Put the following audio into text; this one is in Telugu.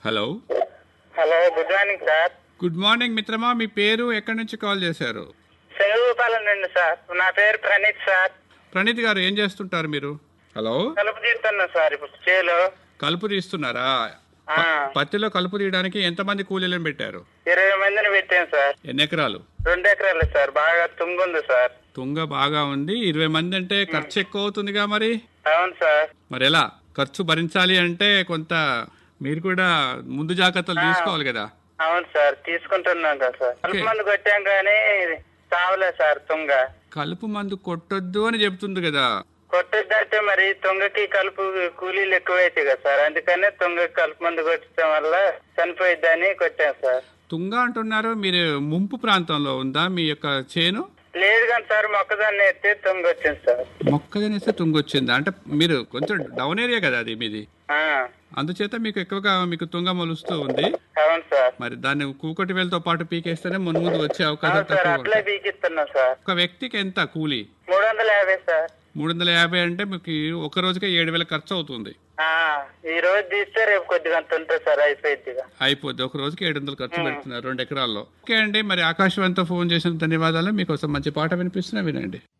hello hello good morning sir good morning మిత్రమా మీ పేరు ఎక్కడి నుంచి కాల్ చేశారు శంగుపాలెం నుండి సార్ నా పేరు ప్రణీత్ సార్ ప్రణీత్ గారు ఏం చేస్తుంటారు మీరు హలో కలుపు తీరుతున్నా సార్ ఇప్పుడు చేలో కలుపు తీస్తున్నారా ఆ, పత్తిలో కలుపు తీయడానికి ఎంతమంది కూలీలను పెట్టారు ఇరవై మందిని పెట్టాను సార్ ఎన్ని ఎకరాలు రెండు ఎకరాలు సార్ బాగా తుంగుంది సార్ తుంగ బాగా ఉంది ఇరవై మంది అంటే ఖర్చు ఎక్కువ అవుతుందిగా మరి అవును సార్ మరి ఎలా ఖర్చు భరించాలి అంటే కొంత మీరు కూడా ముందు జాగ్రత్తలు తీసుకోవాలి కదా అవును సార్ తీసుకుంటున్నాం కదా సార్ కలుపు మందు కొట్టాం కానీ చావలే సార్ తుంగ కలుపు మందు కొట్టొద్దు అని చెప్తుంది కదా కొట్టద్దంటే మరి తుంగకి కలుపు కూలీలు ఎక్కువైతాయి కదా సార్ అందుకనే తుంగకి కలుపు మందు కొట్టడం వల్ల చనిపోయిద్దని కొట్టాం సార్ తుంగ అంటున్నారు మీరు ముంపు ప్రాంతంలో ఉందా మీ యొక్క చేను లేదు కానీ సార్ మొక్కదాన్ని ఎత్తే తుంగ వచ్చింది సార్ మొక్కజనేస్తే తుంగ వచ్చిందా అంటే మీరు కొంచెం డౌన్ ఏరియా కదా అది మీది ఆ, అందుచేత మీకు ఎక్కువగా మీకు తుంగ మొలుస్తూ ఉంది అవును సార్ మరి దాన్ని కూకటి వేలతో పాటు పీకేస్తేనే మును ముందు వచ్చే అవకాశం అవును సార్ తక్కువ అట్లే పీకిస్తున్నా సార్ ఒక వ్యక్తికి ఎంత కూలి మూడు వందల యాభై సార్ మూడు వందల యాభై అంటే మీకు ఒక రోజుకే ఏడు వేల ఖర్చు అవుతుంది ఆ, ఈ రోజు తీస్తే రేపు కొద్దిగా అంత ఉంటుంది సార్ అయిపోయిద్దిగా అయిపోద్ది ఒక రోజుకి ఏడు వందలు ఖర్చు పెడుతున్నారు రెండు ఎకరాల్లో ఓకే అండి మరి ఆకాశవాణితో ఫోన్ చేసిన ధన్యవాదాలు మీకోసం మంచి పాట వినిపిస్తున్నా వినండి